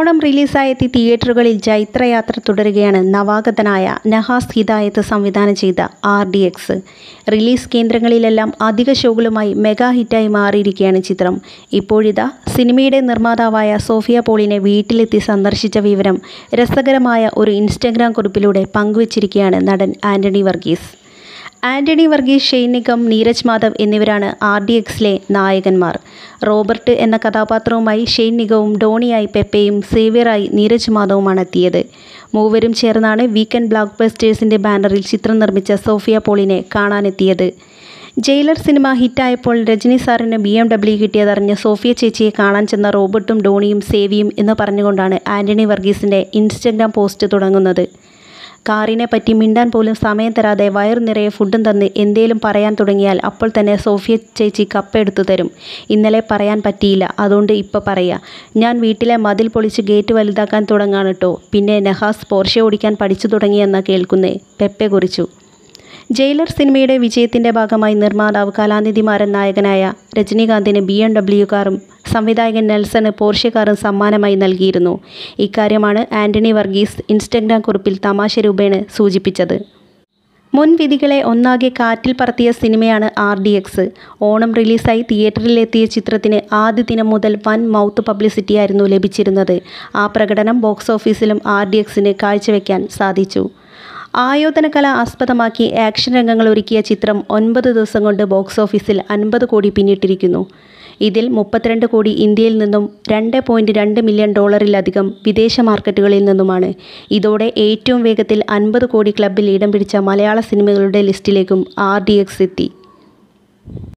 ഓണം റിലീസായെത്തി തിയേറ്ററുകളിൽ ജൈത്രയാത്ര തുടരുകയാണ് നവാഗതനായ നഹാസ് ഹിദായത്ത് സംവിധാനം ചെയ്ത ആർ ഡി എക്സ് റിലീസ് കേന്ദ്രങ്ങളിലെല്ലാം അധിക ഷോകളുമായി മെഗാ ഹിറ്റായി മാറിയിരിക്കുകയാണ് ചിത്രം ഇപ്പോഴിതാ സിനിമയുടെ നിർമ്മാതാവായ സോഫിയ പോളിനെ വീട്ടിലെത്തി സന്ദർശിച്ച വിവരം രസകരമായ ഒരു ഇൻസ്റ്റഗ്രാം കുറിപ്പിലൂടെ പങ്കുവച്ചിരിക്കുകയാണ് നടൻ ആന്റണി വർഗീസ് ആന്റണി വർഗീസ് ഷെയ്ൻ നിഗം നീരജ് മാധവ് എന്നിവരാണ് ആർ ഡി എക്സിലെ നായകന്മാർ റോബർട്ട് എന്ന കഥാപാത്രവുമായി ഷെയ്ൻ നിഗവും ഡോണിയായി പെപ്പയും സേവ്യറായി നീരജ് മാധവുമാണ് എത്തിയത് മൂവരും ചേർന്നാണ് വീക്കെൻഡ് ബ്ലോക്ക് ബസ്റ്റേഴ്സിൻ്റെ ബാനറിൽ ചിത്രം നിർമ്മിച്ച സോഫിയ പോളിനെ കാണാനെത്തിയത് ജയിലർ സിനിമ ഹിറ്റായപ്പോൾ രജനി സാറിന് ബി എം ഡബ്ല്യു കിട്ടിയതറിഞ്ഞ് സോഫിയ ചേച്ചിയെ കാണാൻ ചെന്ന റോബർട്ടും ഡോണിയും സേവിയും എന്ന് പറഞ്ഞുകൊണ്ടാണ് ആന്റണി വർഗീസിൻ്റെ ഇൻസ്റ്റഗ്രാം പോസ്റ്റ് തുടങ്ങുന്നത് കാറിനെ പറ്റി മിണ്ടാൻ പോലും സമയം തരാതെ വയറു നിറയെ ഫുഡും തന്ന് എന്തേലും പറയാൻ തുടങ്ങിയാൽ അപ്പോൾ തന്നെ സോഫിയ ചേച്ചി കപ്പെടുത്തു തരും ഇന്നലെ പറയാൻ പറ്റിയില്ല അതുകൊണ്ട് ഇപ്പോൾ പറയാ ഞാൻ വീട്ടിലെ മതിൽ പൊളിച്ച് ഗേറ്റ് വലുതാക്കാൻ തുടങ്ങാണ് കേട്ടോ പിന്നെ നഹാസ് പോർഷെ ഓടിക്കാൻ പഠിച്ചു തുടങ്ങിയെന്ന കേൾക്കുന്നേ പെപ്പെ കുറിച്ചു ജയിലർ സിനിമയുടെ വിജയത്തിൻ്റെ ഭാഗമായി നിർമ്മാതാവ് കലാനിധിമാരൻ നായകനായ രജനീകാന്തിന് ബി എം ഡബ്ല്യു കാറും സംവിധായകൻ നെൽസണ് പോർഷെ കാറും സമ്മാനമായി നൽകിയിരുന്നു ഇക്കാര്യമാണ് ആന്റണി വർഗീസ് ഇൻസ്റ്റഗ്രാം കുറിപ്പിൽ തമാശ രൂപേണ സൂചിപ്പിച്ചത് മുൻ വിധികളെ ഒന്നാകെ കാറ്റിൽ പറത്തിയ സിനിമയാണ് ആർ ഡി എക്സ് ഓണം റിലീസായി തിയേറ്ററിലെത്തിയ ചിത്രത്തിന് ആദ്യ ദിനം മുതൽ വൻ മൗത്ത് പബ്ലിസിറ്റിയായിരുന്നു ലഭിച്ചിരുന്നത് ആ പ്രകടനം ബോക്സ് ഓഫീസിലും ആർ ഡി എക്സിന് കാഴ്ചവെക്കാൻ സാധിച്ചു ആയോധനകല ആസ്പദമാക്കി ആക്ഷൻ രംഗങ്ങൾ ഒരുക്കിയ ചിത്രം ഒൻപത് ദിവസം കൊണ്ട് ബോക്സ് ഓഫീസിൽ അൻപത് കോടി പിന്നിട്ടിരിക്കുന്നു ഇതിൽ മുപ്പത്തിരണ്ട് കോടി ഇന്ത്യയിൽ നിന്നും രണ്ട് പോയിൻറ്റ് രണ്ട് മില്യൺ ഡോളറിലധികം വിദേശ മാർക്കറ്റുകളിൽ നിന്നുമാണ് ഇതോടെ ഏറ്റവും വേഗത്തിൽ അൻപത് കോടി ക്ലബിൽ ഇടം പിടിച്ച മലയാള സിനിമകളുടെ ലിസ്റ്റിലേക്കും ആർ ഡി എക്സ് എത്തി